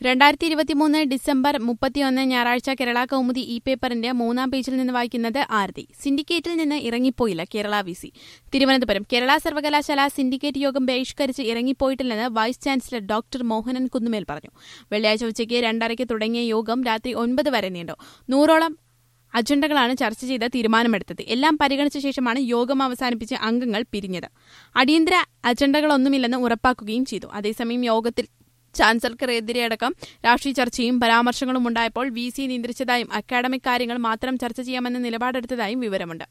രണ്ടായിരത്തി ഇരുപത്തിമൂന്ന് ഡിസംബർ മുപ്പത്തിയൊന്ന് ഞായറാഴ്ച കേരള കൗമുദി ഇ പേപ്പറിന്റെ മൂന്നാം പേജിൽ നിന്ന് വായിക്കുന്നത് ആരതി സിൻഡിക്കേറ്റിൽ നിന്ന് ഇറങ്ങിപ്പോയില്ല കേരള വി സി തിരുവനന്തപുരം കേരള സർവകലാശാല സിൻഡിക്കേറ്റ് യോഗം ബഹിഷ്കരിച്ച് ഇറങ്ങിപ്പോയിട്ടില്ലെന്ന് vice chancellor doctor Mohanan Kunnummel പറഞ്ഞു വെള്ളിയാഴ്ച ഉച്ചയ്ക്ക് രണ്ടരയ്ക്ക് തുടങ്ങിയ യോഗം രാത്രി ഒൻപത് വരെ നീണ്ടു നൂറോളം അജണ്ടകളാണ് ചർച്ച ചെയ്ത് തീരുമാനമെടുത്തത് എല്ലാം പരിഗണിച്ച ശേഷമാണ് യോഗം അവസാനിപ്പിച്ച് അംഗങ്ങൾ പിരിഞ്ഞത് അടിയന്തര അജണ്ടകളൊന്നുമില്ലെന്ന് ഉറപ്പാക്കുകയും ചെയ്തു അതേസമയം യോഗത്തിൽ ചാൻസലർക്കെതിരെ അടക്കം രാഷ്ട്രീയ ചർച്ചയും പരാമർശങ്ങളും ഉണ്ടായപ്പോൾ വി സി നിയന്ത്രിച്ചതായും അക്കാഡമിക് കാര്യങ്ങൾ മാത്രം ചർച്ച ചെയ്യാമെന്ന നിലപാടെടുത്തതായും വിവരമുണ്ട്